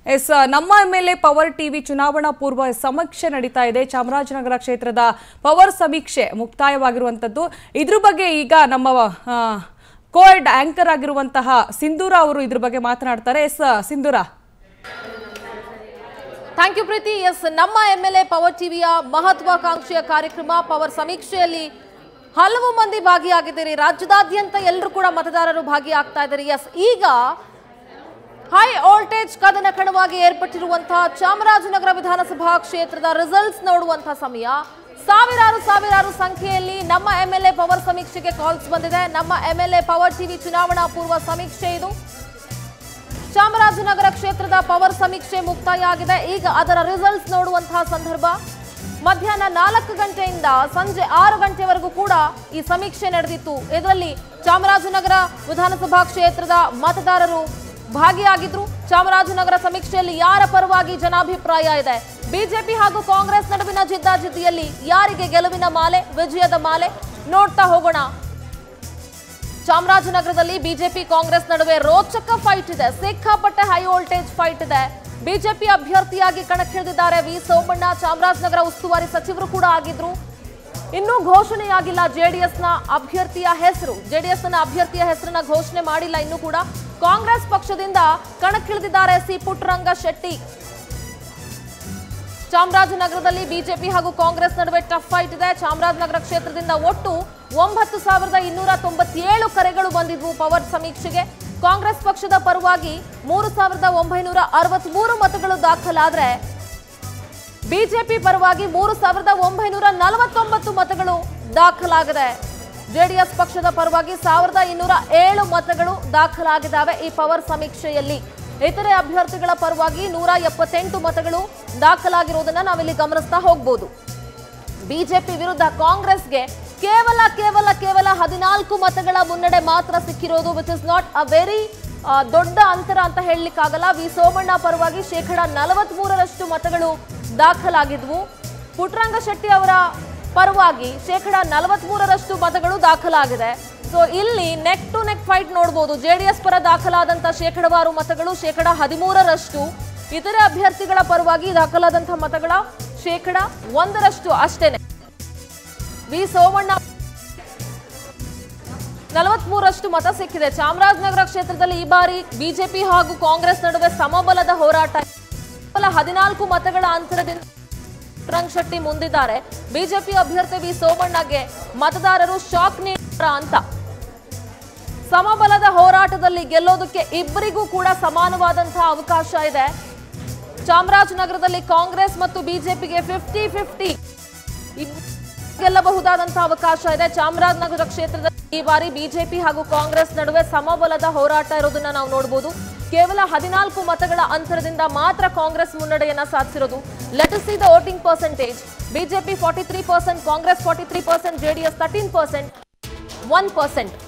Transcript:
S ನಮ್ಮ M L A power TV ಚುನಾವಣಾ ಪೂರ್ವ ಸಮೀಕ್ಷೆ ನಡೀತಾ ಇದೆ ಚಾಮರಾಜನಗರ ಕ್ಷೇತ್ರದ ಪವರ್ ಸಮೀಕ್ಷೆ ಮುಕ್ತಾಯವಾಗಿರುವಂಥದ್ದು ಇದ್ರ ಬಗ್ಗೆ ಈಗ ನಮ್ಮ ಕೋಲ್ಡ್ ಆಂಕರ್ ಆಗಿರುವಂತಹ ಸಿಂಧೂರ ಅವರು ಇದ್ರ ಬಗ್ಗೆ ಮಾತನಾಡ್ತಾರೆ yes Sindhura thank you Preethi yes ನಮ್ಮ ಎಂ ಎಲ್ ಎ ಪವರ್ ಟಿವಿಯ ಮಹತ್ವಾಕಾಂಕ್ಷೆಯ ಕಾರ್ಯಕ್ರಮ ಪವರ್ ಸಮೀಕ್ಷೆಯಲ್ಲಿ ಹಲವು ಮಂದಿ ಭಾಗಿಯಾಗಿದ್ದೀರಿ ರಾಜ್ಯದಾದ್ಯಂತ ಎಲ್ಲರೂ ಕೂಡ ಮತದಾರರು ಭಾಗಿಯಾಗ್ತಾ ಇದ್ದಾರೆ ಎಸ್ ಈಗ ಹೈ ವೋಲ್ಟೇಜ್ ಕದನ ಕಣವಾಗಿ ಏರ್ಪಟ್ಟಿರುವಂತಹ ಚಾಮರಾಜನಗರ ವಿಧಾನಸಭಾ ಕ್ಷೇತ್ರದ ರಿಸಲ್ಟ್ಸ್ ನೋಡುವಂತಹ ಸಮಯ ಸಾವಿರಾರು ಸಾವಿರಾರು ಸಂಖ್ಯೆಯಲ್ಲಿ ನಮ್ಮ ಎಂ ಎಲ್ ಎ ಪವರ್ ಸಮೀಕ್ಷೆಗೆ ಕಾಲ್ಸ್ ಬಂದಿದೆ ನಮ್ಮ M L A power TV ಚುನಾವಣಾ ಪೂರ್ವ ಸಮೀಕ್ಷೆ ಇದು ಚಾಮರಾಜನಗರ ಕ್ಷೇತ್ರದ ಪವರ್ ಸಮೀಕ್ಷೆ ಮುಕ್ತಾಯ ಆಗಿದೆ ಈಗ ಅದರ ರಿಸಲ್ಟ್ಸ್ ನೋಡುವಂತಹ ಸಂದರ್ಭ ಮಧ್ಯಾಹ್ನ ನಾಲ್ಕು ಗಂಟೆಯಿಂದ ಸಂಜೆ ಆರು ಗಂಟೆವರೆಗೂ ಕೂಡ ಈ ಸಮೀಕ್ಷೆ ನಡೆದಿತ್ತು ಇದರಲ್ಲಿ ಚಾಮರಾಜನಗರ ವಿಧಾನಸಭಾ ಕ್ಷೇತ್ರದ ಮತದಾರರು ಭಾಗಿಯಾಗಿದ್ರು ಚಾಮರಾಜನಗರ ಸಮೀಕ್ಷೆಯಲ್ಲಿ ಯಾರ ಪರವಾಗಿ ಜನಾಭಿಪ್ರಾಯ ಇದೆ ಬಿಜೆಪಿ ಹಾಗೂ ಕಾಂಗ್ರೆಸ್ ನಡುವಿನ ಜಿದ್ದಾಜಿದ್ದಿಯಲ್ಲಿ ಯಾರಿಗೆ ಗೆಲುವಿನ ಮಾಲೆ ವಿಜಯದ ಮಾಲೆ ನೋಡ್ತಾ ಹೋಗೋಣ ಚಾಮರಾಜನಗರದಲ್ಲಿ ಬಿಜೆಪಿ ಕಾಂಗ್ರೆಸ್ ನಡುವೆ ರೋಚಕ ಫೈಟ್ ಇದೆ ಸಿಕ್ಕಾಪಟ್ಟೆ ಹೈ ವೋಲ್ಟೇಜ್ ಫೈಟ್ ಇದೆ ಬಿಜೆಪಿ ಅಭ್ಯರ್ಥಿಯಾಗಿ ಕಣಕ್ಕಿಳಿದಿದ್ದಾರೆ ವಿ ಸೋಮಣ್ಣ ಚಾಮರಾಜನಗರ ಉಸ್ತುವಾರಿ ಸಚಿವರು ಕೂಡ ಆಗಿದ್ರು ಇನ್ನೂ ಘೋಷಣೆಯಾಗಿಲ್ಲ ಜೆಡಿಎಸ್ ನ ಅಭ್ಯರ್ಥಿಯ ಹೆಸರು ಜೆಡಿಎಸ್ ನ ಅಭ್ಯರ್ಥಿಯ ಹೆಸರನ್ನ ಘೋಷಣೆ ಮಾಡಿಲ್ಲ ಇನ್ನೂ ಕೂಡ ಕಾಂಗ್ರೆಸ್ ಪಕ್ಷದಿಂದ ಕಣಕ್ಕಿಳಿದಿದ್ದಾರೆ ಸಿ ಪುಟ್ಟರಂಗ ಶೆಟ್ಟಿ ಚಾಮರಾಜನಗರದಲ್ಲಿ ಬಿಜೆಪಿ ಹಾಗೂ ಕಾಂಗ್ರೆಸ್ ನಡುವೆ ಟಫ್ ಫೈಟ್ ಇದೆ ಚಾಮರಾಜನಗರ ಕ್ಷೇತ್ರದಿಂದ ಒಟ್ಟು ಒಂಬತ್ತು ಸಾವಿರದ ಇನ್ನೂರ ತೊಂಬತ್ತೇಳು ಕರೆಗಳು ಬಂದಿದ್ವು ಪವರ್ ಸಮೀಕ್ಷೆಗೆ ಕಾಂಗ್ರೆಸ್ ಪಕ್ಷದ ಪರವಾಗಿ ಮೂರು ಸಾವಿರದ ಒಂಬೈನೂರ ಅರವತ್ಮೂರು ಮತಗಳು ದಾಖಲಾದ್ರೆ ಬಿಜೆಪಿ ಪರವಾಗಿ ಮೂರು ಸಾವಿರದ ಒಂಬೈನೂರ ನಲವತ್ತೊಂಬತ್ತು ಮತಗಳು ದಾಖಲಾಗಿದೆ ಜೆಡಿಎಸ್ ಪಕ್ಷದ ಪರವಾಗಿ ಸಾವಿರದ ಇನ್ನೂರ ಏಳು ಮತಗಳು ದಾಖಲಾಗಿದ್ದಾವೆ ಈ ಪವರ್ ಸಮೀಕ್ಷೆಯಲ್ಲಿ ಇತರೆ ಅಭ್ಯರ್ಥಿಗಳ ಪರವಾಗಿ ನೂರ ಎಪ್ಪತ್ತೆಂಟು ಮತಗಳು ದಾಖಲಾಗಿರುವುದನ್ನ ನಾವಿಲ್ಲಿ ಗಮನಿಸ್ತಾ ಹೋಗ್ಬೋದು ಬಿಜೆಪಿ ವಿರುದ್ಧ ಕಾಂಗ್ರೆಸ್ಗೆ ಕೇವಲ ಕೇವಲ ಕೇವಲ ಹದಿನಾಲ್ಕು ಮತಗಳ ಮುನ್ನಡೆ ಮಾತ್ರ ಸಿಕ್ಕಿರೋದು which is not a very ದೊಡ್ಡ ಅಂತರ ಅಂತ ಹೇಳಲಿಕ್ಕಾಗಲ್ಲ ವಿ ಸೋಮಣ್ಣ ಪರವಾಗಿ ಶೇಕಡ ನಲವತ್ಮೂರರಷ್ಟು ಮತಗಳು ದಾಖಲಾಗಿದ್ವು ಪುಟ್ಟರಂಗ ಶೆಟ್ಟಿ ಅವರ ಪರವಾಗಿ ಶೇಕಡ ನಲವತ್ಮೂರರಷ್ಟು ಮತಗಳು ದಾಖಲಾಗಿದೆ ಸೊ ಇಲ್ಲಿ ನೆಕ್ ಟು ನೆಕ್ ಫೈಟ್ ನೋಡಬಹುದು ಜೆಡಿಎಸ್ ಪರ ದಾಖಲಾದಂತ ಶೇಕಡವಾರು ಮತಗಳು ಶೇಕಡ ಹದಿಮೂರರಷ್ಟು ಇತರೆ ಅಭ್ಯರ್ಥಿಗಳ ಪರವಾಗಿ ದಾಖಲಾದಂತಹ ಮತಗಳ ಶೇಕಡ ಒಂದರಷ್ಟು ಅಷ್ಟೇನೆ ವಿ ಸೋಮಣ್ಣ ನಲವತ್ಮೂರಷ್ಟು ಮತ ಸಿಕ್ಕಿದೆ ಚಾಮರಾಜನಗರ ಕ್ಷೇತ್ರದಲ್ಲಿ ಈ ಬಾರಿ ಬಿಜೆಪಿ ಹಾಗೂ ಕಾಂಗ್ರೆಸ್ ನಡುವೆ ಸಮಬಲದ ಹೋರಾಟ ಕೇವಲ ಹದಿನಾಲ್ಕು ಮತಗಳ ಅಂತರದಿಂದ ಪುಟ್ಟರಂಗ ಶೆಟ್ಟಿ ಮುಂದಿದ್ದಾರೆ ಬಿಜೆಪಿ ಅಭ್ಯರ್ಥಿ ವಿ ಸೋಮಣ್ಣಗೆ ಮತದಾರರು ಶಾಕ್ ನೀಡ್ತಾರ ಅಂತ ಸಮಬಲದ ಹೋರಾಟದಲ್ಲಿ ಗೆಲ್ಲೋದಕ್ಕೆ ಇಬ್ಬರಿಗೂ ಕೂಡ ಸಮಾನವಾದಂತಹ ಅವಕಾಶ ಇದೆ ಚಾಮರಾಜನಗರದಲ್ಲಿ ಕಾಂಗ್ರೆಸ್ ಮತ್ತು ಬಿಜೆಪಿಗೆ ಫಿಫ್ಟಿ ಫಿಫ್ಟಿ ಗೆಲ್ಲಬಹುದಾದಂತಹ ಅವಕಾಶ ಇದೆ ಚಾಮರಾಜನಗರ ಕ್ಷೇತ್ರದಲ್ಲಿ ಈ ಬಾರಿ ಬಿಜೆಪಿ ಹಾಗೂ ಕಾಂಗ್ರೆಸ್ ನಡುವೆ ಸಮಬಲದ ಹೋರಾಟ ಇರೋದನ್ನ ನಾವು ನೋಡಬಹುದು ಕೇವಲ ಹದಿನಾಲ್ಕು ಮತಗಳ ಅಂತರದಿಂದ ಮಾತ್ರ ಕಾಂಗ್ರೆಸ್ ಮುನ್ನಡೆಯನ್ನ ಸಾಧಿಸಿರೋದು let see the voting percentage BJP forty three percent Congress forty three percent JDS thirteen percent one percent